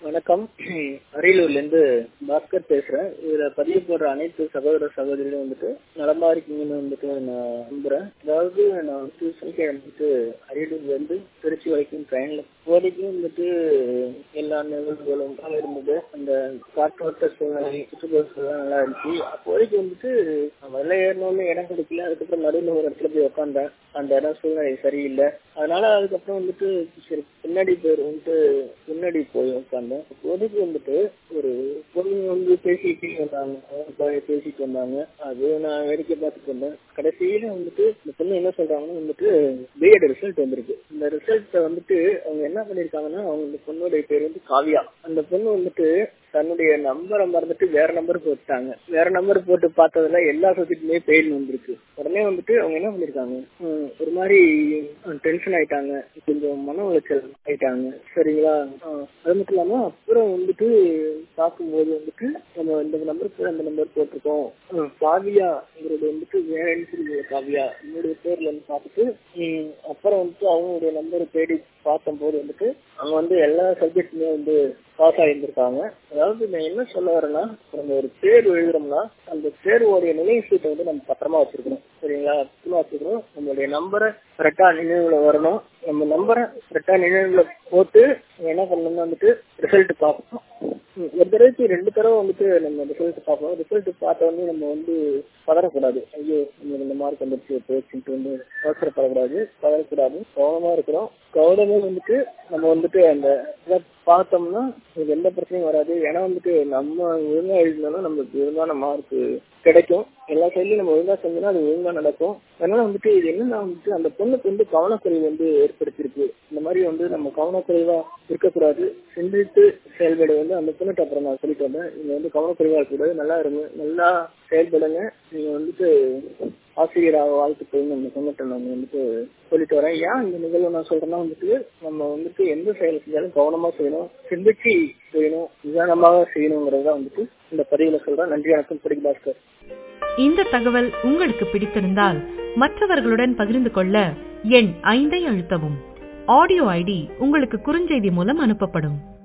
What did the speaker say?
வணக்கம் அரியலூர்ல இருந்து பாஸ்கர் பேசுறேன் இதுல பதிவு போடுற அனைத்து சகோதர சகோதரிகளும் வந்துட்டு நலமா இருக்கீங்கன்னு வந்துட்டு நான் நம்புறேன் அதாவது நான் வந்து சனிக்கிழமை வந்துட்டு அரியலூர்ல இருந்து திருச்சி வரைக்கும் ட்ரெயின்ல போதைக்கும் வந்துட்டு எல்லா நிகழ்வுகளும் நல்லா இருந்தது அந்த காற்றோட்ட சூழ்நிலை சுற்றுப்புற சூழ்நிலை நல்லா இருந்துச்சு அப்போதைக்கு வந்துட்டு முதல்ல ஏறினோன்னு இடம் கிடைக்கல அதுக்கப்புறம் நடுவில் ஒரு இடத்துல போய் உட்காந்தேன் அந்த இடம் சூழ்நிலை சரியில்லை அதனால அதுக்கப்புறம் வந்துட்டு சரி பின்னாடி பேர் வந்துட்டு பின்னாடி போய் உட்காந்தேன் அப்போதைக்கு வந்துட்டு ஒரு பொண்ணு வந்து பேசிட்டு வந்தாங்க பேசிட்டு வந்தாங்க அது நான் வேடிக்கை பார்த்துட்டு இருந்தேன் கடைசியில வந்துட்டு இந்த பொண்ணு என்ன சொல்றாங்கன்னா வந்துட்டு பிஎட் ரிசல்ட் வந்திருக்கு இந்த ரிசல்ட்டை வந்துட்டு அவங்க என்ன பண்ணிருக்காங்கன்னா அவங்க இந்த பொண்ணுடைய பேர் வந்து காவியா அந்த பொண்ணு வந்துட்டு தன்னுடைய நம்பரை மறந்துட்டு வேற நம்பர் போட்டாங்க வேற நம்பர் போட்டு பார்த்ததுல எல்லா சப்ஜெக்ட்லயுமே ஃபெயில் வந்திருக்கு உடனே வந்துட்டு அவங்க என்ன பண்ணிருக்காங்க ஒரு மாதிரி டென்ஷன் ஆயிட்டாங்க கொஞ்சம் மன உளைச்சல் ஆயிட்டாங்க சரிங்களா அது மட்டும் இல்லாம அப்புறம் வந்துட்டு பார்க்கும்போது வந்துட்டு நம்ம இந்த நம்பருக்கு அந்த நம்பர் போட்டிருக்கோம் காவியாங்கிறது வந்துட்டு வேறன்னு சொல்லி காவியா என்னுடைய பேர்ல இருந்து பார்த்துட்டு அப்புறம் வந்துட்டு அவங்களுடைய நம்பர் தேடி பார்த்தம்போது வந்துட்டு அவங்க வந்து எல்லா சப்ஜெக்டுமே வந்து பாஸ் ஆகியிருந்திருக்காங்க அதாவது நான் என்ன சொல்ல வரேன்னா நம்ம ஒரு தேர்வு எழுதுறோம்னா அந்த தேர்வோடைய நினைவு சீட்டை வந்து நம்ம பத்திரமா வச்சிருக்கணும் சரிங்களா பத்திரமா வச்சுக்கணும் நம்மளுடைய நம்பரை கரெக்டா நினைவுல வரணும் நம்ம நம்பரை கரெக்டா நினைவுல போட்டு என்ன பண்ணணும்னா வந்துட்டு ரிசல்ட் பார்க்கணும் ஒரு தடவைக்கு ரெண்டு தடவை வந்துட்டு நம்ம ரிசல்ட் பார்ப்போம் ரிசல்ட் பார்த்த உடனே நம்ம வந்து பதறக்கூடாது ஐயோ நம்ம இந்த மார்க் வந்துருச்சு போச்சுட்டு வந்து அவசரப்படக்கூடாது பதறக்கூடாது கவனமா இருக்கிறோம் கவனமே வந்துட்டு நம்ம வந்துட்டு அந்த இதை பார்த்தோம்னா நமக்கு எந்த பிரச்சனையும் வராது ஏன்னா வந்துட்டு நம்ம ஒழுங்கா எழுதினோம்னா நம்மளுக்கு ஒழுங்கான மார்க் கிடைக்கும் எல்லா சைட்லயும் நம்ம ஒழுங்கா செஞ்சோம்னா அது ஒழுங்கா நடக்கும் அதனால வந்துட்டு இது என்னன்னா வந்துட்டு அந்த பொண்ணுக்கு வந்து கவனக்குறைவு வந்து ஏற்படுத்தியிருக்கு இந்த மாதிரி வந்து நம்ம கவனக்குறைவா இருக்கக்கூடாது சிந்தித்து செயல்பட வந்து அந்த பொண்ணுட்டு அப்புறம் நான் சொல்லிட்டு வந்தேன் நீங்க வந்து கவனக்குறைவா இருக்கக்கூடாது நல்லா இருங்க நல்லா செயல்படுங்க நீங்க வந்துட்டு ஆசிரியராக வாழ்த்துக்கள் நம்ம சொன்னட்ட நான் வந்துட்டு சொல்லிட்டு வரேன் ஏன் இந்த நிகழ்வு நான் சொல்றேன்னா வந்துட்டு நம்ம வந்துட்டு எந்த செயல் செஞ்சாலும் கவனமா செய்யணும் சிந்திச்சு செய்யணும் நிதானமாக செய்யணுங்கிறத வந்துட்டு இந்த பதிவுல சொல்றேன் நன்றி வணக்கம் பிடிக்கு பாஸ்கர் இந்த தகவல் உங்களுக்கு பிடித்திருந்தால் மற்றவர்களுடன் பகிர்ந்து கொள்ள எண் ஐந்தை அழுத்தவும் ஆடியோ ஐடி உங்களுக்கு குறுஞ்செய்தி மூலம் அனுப்பப்படும்